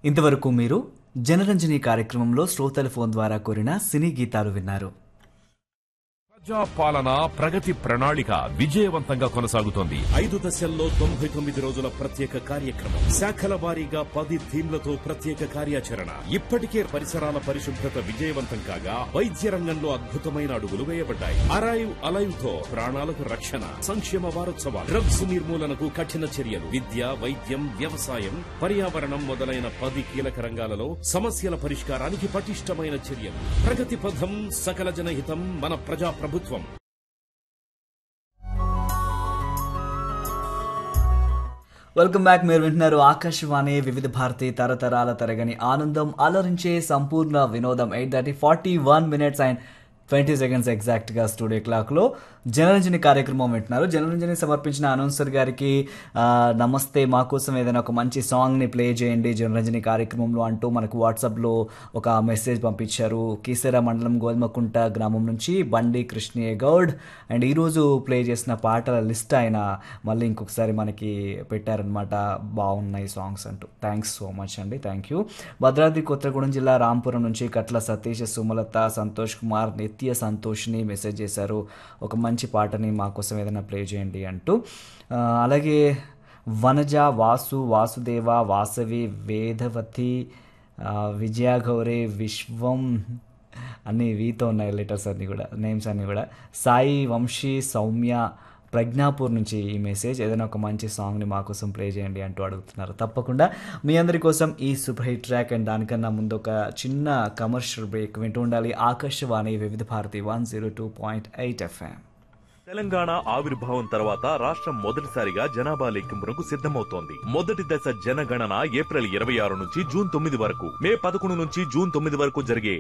ఇంతవరకు మీరు జనరంజని కార్యక్రమంలో శ్రోతల ఫోన్ ద్వారా కోరిన సినీ గీతాలు విన్నారు ప్రజా పాలన ప్రగతి ప్రణాళిక విజయవంతంగా కొనసాగుతోంది ఐదు దశల్లో తొంభై తొమ్మిది రోజుల ప్రత్యేక కార్యక్రమం శాఖల వారీగా పది థీమ్లతో ప్రత్యేక కార్యాచరణ ఇప్పటికే పరిసరాల పరిశుభ్రత విజయవంతం కాగా వైద్య రంగంలో అద్భుతమైన అడుగులు వేయబడ్డాయి అరైవ్ అలైవ్ తో ప్రాణాలకు రక్షణ సంక్షేమ వారోత్సవాలు డ్రగ్స్ నిర్మూలనకు కఠిన చర్యలు విద్య వైద్యం వ్యవసాయం పర్యావరణం మొదలైన పది కీలక రంగాలలో సమస్యల పరిష్కారానికి పటిష్టమైన చర్యలు ప్రగతి పథం సకల జనహితం మన ప్రజా ప్రభుత్వం వెల్కమ్ బ్యాక్ మీరు వింటున్నారు ఆకాశవాణి వివిధ భారతి తరతరాల తరగని ఆనందం అలరించే సంపూర్ణ వినోదం eight thirty forty one minutes and twenty seconds ఎగ్జాక్ట్గా స్టూడియో క్లాక్లో జనరంజని కార్యక్రమం వింటున్నారు జనరంజని సమర్పించిన అనౌన్సర్ గారికి ఆ, నమస్తే మా కోసం ఏదైనా ఒక మంచి సాంగ్ని ప్లే చేయండి జనరంజని కార్యక్రమంలో అంటూ మనకు వాట్సాప్లో ఒక మెసేజ్ పంపించారు కీసర మండలం గోల్మకుంట గ్రామం నుంచి బండి కృష్ణయ్య గౌడ్ అండ్ ఈరోజు ప్లే చేసిన పాటల లిస్ట్ ఆయన మళ్ళీ ఇంకొకసారి మనకి పెట్టారనమాట బాగున్నాయి సాంగ్స్ అంటూ థ్యాంక్స్ సో మచ్ అండి థ్యాంక్ యూ భద్రాద్రి కొత్తగూడెం జిల్లా రాంపురం నుంచి కట్ల సతీష్ సుమలత సంతోష్ కుమార్ నిత్య సంతోష్ని మెసేజ్ చేశారు ఒక మంచి పాటని మా కోసం ఏదైనా ప్లే చేయండి అంటూ ఆ, అలాగే వనజ వాసు వాసుదేవ వాసవి వేదవతి ఆ, విజయ గౌరీ విశ్వం అన్ని వీతో ఉన్నాయి లెటర్స్ అన్నీ కూడా నేమ్స్ అన్నీ కూడా సాయి వంశీ సౌమ్య ప్రజ్ఞాపూర్ నుంచి ఈ మెసేజ్ ఏదైనా ఒక మంచి సాంగ్ని మా కోసం ప్లే చేయండి అంటూ అడుగుతున్నారు తప్పకుండా మీ అందరి కోసం ఈ సూపర్ హిట్ ట్రాక్ అండ్ దానికన్నా ముందు ఒక చిన్న కమర్షియల్ బ్రేక్ వింటూ ఉండాలి Akashvani Vividh Bharati one zero two point eight FM Telangana ఆవిర్భావం తర్వాత రాష్ట్రం మొదటిసారిగా జనాభా లెక్కింపునకు సిద్ధమవుతోంది మొదటి దశ జనగణన ఏప్రిల్ ఇరవై ఆరు నుంచి జూన్ తొమ్మిది వరకు మే పదకొండు నుంచి జూన్ తొమ్మిది వరకు జరిగే